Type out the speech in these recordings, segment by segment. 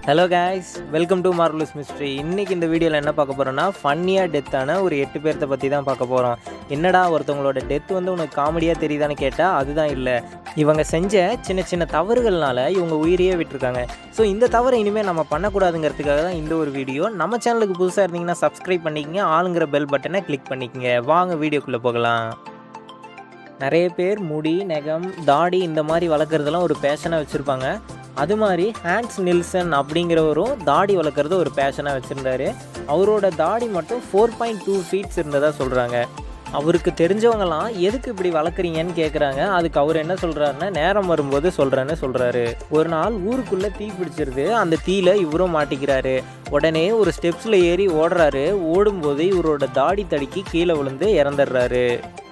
hello guys welcome to Marvellous Mystery இன்னைக்கு இந்த வீடியோவில் என்ன பார்க்க போகிறோன்னா ஃபன்னியாக டெத்தான ஒரு எட்டு பேர்த்த பற்றி தான் பார்க்க போகிறோம் என்னடா ஒருத்தவங்களோட டெத் வந்து உனக்கு காமெடியாக தெரியுதான்னு கேட்டால் அதுதான் இல்லை இவங்க செஞ்ச சின்ன சின்ன தவறுகள்னால இவங்க உயிரையே விட்டுருக்காங்க ஸோ இந்த தவறை இனிமேல் நம்ம பண்ணக்கூடாதுங்கிறதுக்காக தான் இந்த ஒரு வீடியோ நம்ம சேனலுக்கு புதுசாக இருந்தீங்கன்னா சப்ஸ்கிரைப் பண்ணிக்கங்க ஆளுங்கிற பெல் பட்டனை கிளிக் பண்ணிக்கங்க வாங்க வீடியோக்குள்ளே போகலாம் நிறைய பேர் முடி நெகம் தாடி இந்த மாதிரி வளர்க்குறதெல்லாம் ஒரு பேஷனாக வச்சுருப்பாங்க அது மாதிரி ஹேண்ட்ஸ் நில்சன் அப்படிங்கிறவரும் தாடி வளர்க்குறது ஒரு பேஷனாக வச்சுருந்தாரு அவரோட தாடி மட்டும் ஃபோர் பாயிண்ட் டூ ஃபீட்ஸ் இருந்ததாக சொல்கிறாங்க அவருக்கு தெரிஞ்சவங்கலாம் எதுக்கு இப்படி வளர்க்குறீங்கன்னு கேட்குறாங்க அதுக்கு அவர் என்ன சொல்கிறாருன்னா நேரம் வரும்போது சொல்கிறேன்னு சொல்கிறாரு ஒரு நாள் ஊருக்குள்ளே தீ பிடிச்சிருது அந்த தீயில இவரும் மாட்டிக்கிறாரு உடனே ஒரு ஸ்டெப்ஸில் ஏறி ஓடுறாரு ஓடும்போது இவரோட தாடி தடுக்கி கீழே விழுந்து இறந்துடுறாரு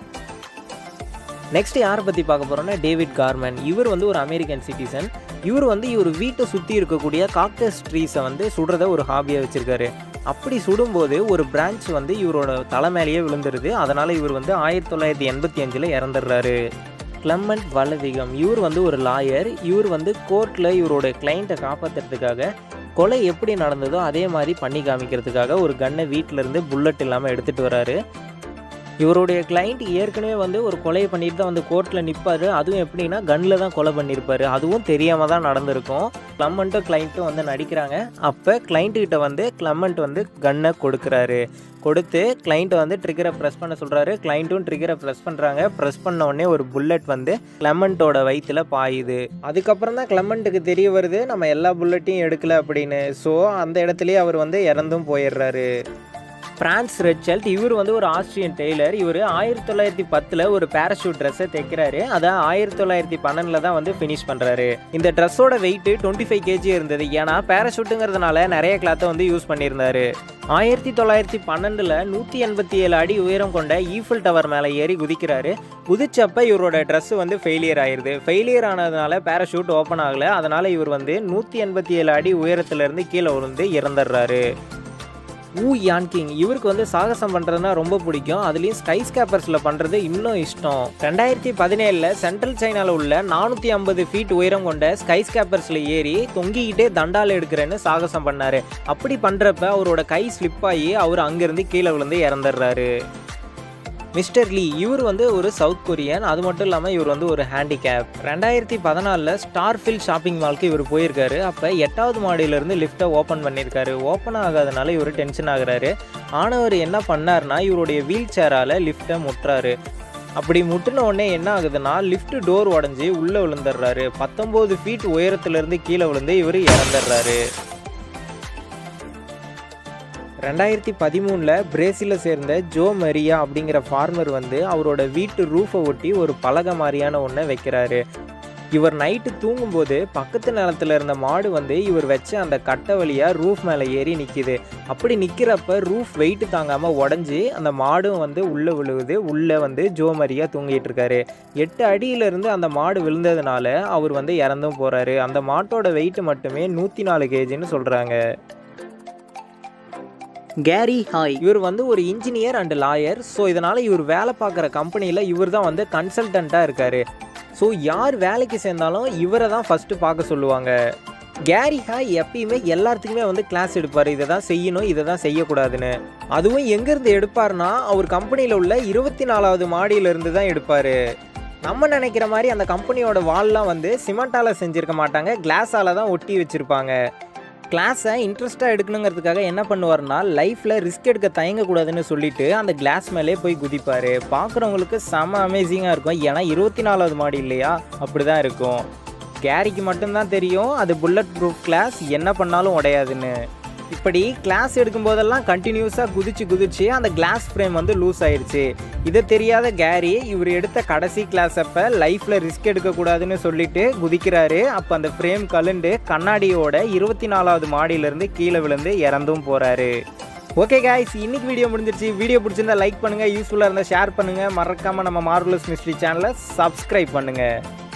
நெக்ஸ்ட் யாரை பற்றி பார்க்க போகிறோம்னா டேவிட் கார்மன் இவர் வந்து ஒரு அமெரிக்கன் சிட்டிசன் இவர் வந்து இவர் வீட்டை சுற்றி இருக்கக்கூடிய காக்டஸ் ட்ரீஸை வந்து சுடுறத ஒரு ஹாபியாக வச்சுருக்காரு அப்படி சுடும்போது ஒரு பிரான்ச் வந்து இவரோட தலை மேலேயே விழுந்துருது அதனால் இவர் வந்து ஆயிரத்தி தொள்ளாயிரத்தி எண்பத்தி அஞ்சில் இறந்துடுறாரு கிளமண்ட் வலதிகம் இவர் வந்து ஒரு லாயர் இவர் வந்து கோர்ட்டில் இவரோட கிளைண்ட்டை காப்பாற்றுறதுக்காக கொலை எப்படி நடந்ததோ அதே மாதிரி பண்ணி காமிக்கிறதுக்காக ஒரு கன்னை வீட்டிலேருந்து புல்லட் இல்லாமல் எடுத்துகிட்டு வராரு இவருடைய கிளைண்ட் ஏற்கனவே வந்து ஒரு கொலையை பண்ணிட்டு தான் வந்து கோர்ட்டில் நிற்பார் அதுவும் எப்படின்னா கன்னில் தான் கொலை பண்ணியிருப்பாரு அதுவும் தெரியாமல் தான் நடந்திருக்கும் கிளம்மண்ட்டும் கிளைண்ட்டும் வந்து நடிக்கிறாங்க அப்போ கிளைண்ட்டுக்கிட்ட வந்து கிளம்மண்ட் வந்து கன்னை கொடுக்குறாரு கொடுத்து கிளைண்ட்டை வந்து ட்ரிகரை ப்ரெஸ் பண்ண சொல்கிறாரு கிளைண்ட்டும் ட்ரிகரை ப்ரெஸ் பண்ணுறாங்க ப்ரெஸ் பண்ண உடனே ஒரு புல்லட் வந்து கிளமண்ட்டோட வயிற்றுல பாயுது அதுக்கப்புறம் தான் கிளமண்ட்டுக்கு தெரிய வருது நம்ம எல்லா புல்லட்டையும் எடுக்கல அப்படின்னு ஸோ அந்த இடத்துலயே அவர் வந்து இறந்தும் போயிடுறாரு பிரான்ஸ் ரெட்சல்ட் இவர் வந்து ஒரு ஆஸ்திரியன் டெய்லர் இவர் ஆயிரத்தி தொள்ளாயிரத்தி பத்தில் ஒரு பேராஷூட் ட்ரெஸ்ஸை தைக்கிறாரு அதை ஆயிரத்தி தொள்ளாயிரத்தி பன்னெண்டில் தான் வந்து ஃபினிஷ் பண்ணுறாரு இந்த ட்ரெஸ்ஸோட வெயிட் டுவெண்ட்டி ஃபைவ் கேஜி இருந்தது ஏன்னா பேராஷூட்டுங்கிறதுனால நிறைய கிளாத்தை வந்து யூஸ் பண்ணியிருந்தாரு ஆயிரத்தி தொள்ளாயிரத்தி பன்னெண்டில் நூற்றி எண்பத்தி ஏழு அடி உயரம் கொண்ட ஈஃபில் டவர் மேலே ஏறி குதிக்கிறாரு குதிச்சப்ப இவரோட ட்ரெஸ் வந்து ஃபெயிலியர் ஆயிருது ஃபெயிலியர் ஆனதுனால பேராஷூட் ஓப்பன் ஆகலை அதனால் இவர் வந்து நூற்றி எண்பத்தி ஏழு அடி உயரத்துலேருந்து கீழே விழுந்து இறந்துடுறாரு ஊ யான்கிங் இவருக்கு வந்து சாகசம் பண்ணுறதுனா ரொம்ப பிடிக்கும் அதுலேயும் ஸ்கை ஸ்கேப்பர்ஸில் பண்ணுறது இன்னும் இஷ்டம் ரெண்டாயிரத்தி பதினேழில் சென்ட்ரல் சைனாவில் உள்ள நானூற்றி ஐம்பது ஃபீட் உயரம் கொண்ட ஸ்கை ஸ்கேப்பர்ஸில் ஏறி தொங்கிக்கிட்டே தண்டால் எடுக்கிறேன்னு சாகசம் பண்ணார் அப்படி பண்ணுறப்ப அவரோட கை ஸ்லிப் ஆகி அவர் அங்கேருந்து கீழே விழுந்து இறந்துடுறாரு மிஸ்டர் லீ இவர் வந்து ஒரு சவுத் கொரியன் அது மட்டும் இல்லாமல் இவர் வந்து ஒரு ஹேண்டிகேப் ரெண்டாயிரத்தி பதினாலில் ஸ்டார்ஃபில் ஷாப்பிங் மால்க்கு இவர் போயிருக்காரு அப்போ எட்டாவது மாடியிலேருந்து லிஃப்ட்டை ஓப்பன் பண்ணியிருக்காரு ஓப்பன் ஆகாதனால இவர் டென்ஷன் ஆகுறாரு ஆனவர் என்ன பண்ணார்னா இவருடைய வீல் சேரால் லிஃப்ட்டை முட்டுறாரு அப்படி முட்டின உடனே என்ன ஆகுதுன்னா லிஃப்ட் டோர் உடஞ்சி உள்ளே விழுந்துடுறாரு பத்தொம்போது ஃபீட் உயரத்துலேருந்து கீழே விழுந்து இவர் இறந்துடுறாரு ரெண்டாயிரத்தி பதிமூணில் பிரேசிலை சேர்ந்த ஜோ மரியா அப்படிங்கிற ஃபார்மர் வந்து அவரோட வீட்டு ரூஃபை ஒட்டி ஒரு பலகை மாதிரியான ஒன்றை வைக்கிறாரு இவர் நைட்டு தூங்கும்போது பக்கத்து நிலத்துல இருந்த மாடு வந்து இவர் வச்ச அந்த கட்டை வழியாக ரூஃப் மேலே ஏறி நிற்கிது அப்படி நிற்கிறப்ப ரூஃப் வெயிட் தாங்காமல் உடஞ்சி அந்த மாடும் வந்து உள்ளே விழுகுது உள்ளே வந்து ஜோ மரியா தூங்கிட்டு இருக்காரு எட்டு அடியிலிருந்து அந்த மாடு விழுந்ததுனால அவர் வந்து இறந்தும் போகிறாரு அந்த மாட்டோட வெயிட் மட்டுமே நூற்றி நாலு கேஜின்னு சொல்கிறாங்க கேரி ஹாய் இவர் வந்து ஒரு இன்ஜினியர் அண்ட் லாயர் ஸோ இதனால் இவர் வேலை பார்க்குற கம்பெனியில் இவர் தான் வந்து கன்சல்டண்ட்டாக இருக்கார் ஸோ யார் வேலைக்கு சேர்ந்தாலும் இவரை தான் ஃபஸ்ட்டு பார்க்க சொல்லுவாங்க கேரி ஹாய் எப்பயுமே எல்லாத்துக்குமே வந்து கிளாஸ் எடுப்பார் இதை தான் செய்யணும் இதை தான் செய்யக்கூடாதுன்னு அதுவும் எங்கேருந்து எடுப்பார்னா அவர் கம்பெனியில் உள்ள இருபத்தி நாலாவது மாடியிலிருந்து தான் எடுப்பார் நம்ம நினைக்கிற மாதிரி அந்த கம்பெனியோட வால்லாம் வந்து சிமெண்டால் செஞ்சுருக்க மாட்டாங்க கிளாஸால் தான் ஒட்டி வச்சுருப்பாங்க கிளாஸை இன்ட்ரெஸ்ட்டாக எடுக்கணுங்கிறதுக்காக என்ன பண்ணுவார்னா லைஃப்பில் ரிஸ்க் எடுக்க தயங்கக்கூடாதுன்னு சொல்லிட்டு அந்த கிளாஸ் மேலே போய் குதிப்பார் பார்க்குறவங்களுக்கு செம அமேசிங்காக இருக்கும் ஏன்னா இருபத்தி நாலாவது மாடி இல்லையா அப்படி தான் இருக்கும் கேரிக்கு மட்டும்தான் தெரியும் அது புல்லட் ப்ரூஃப் கிளாஸ் என்ன பண்ணாலும் உடையாதுன்னு இப்படி கிளாஸ் எடுக்கும்போதெல்லாம் கண்டினியூஸாக குதிச்சு குதிச்சு அந்த கிளாஸ் ஃப்ரேம் வந்து லூஸ் ஆயிடுச்சு இதை தெரியாத கேரி இவர் எடுத்த கடைசி கிளாஸ் அப்போ லைஃப்பில் ரிஸ்க் எடுக்கக்கூடாதுன்னு சொல்லிட்டு குதிக்கிறாரு அப்போ அந்த ஃப்ரேம் கலுண்டு கண்ணாடியோட இருபத்தி நாலாவது மாடியிலேருந்து கீழே விழுந்து இறந்தும் போகிறாரு ஓகே காய்ஸ் இன்னைக்கு வீடியோ முடிஞ்சிருச்சு வீடியோ பிடிச்சிருந்தா லைக் பண்ணுங்கள் யூஸ்ஃபுல்லாக இருந்தால் ஷேர் பண்ணுங்கள் மறக்காமல் நம்ம மார்வலஸ் மிஸ்ட்ரி சேனலை சப்ஸ்கிரைப் பண்ணுங்கள்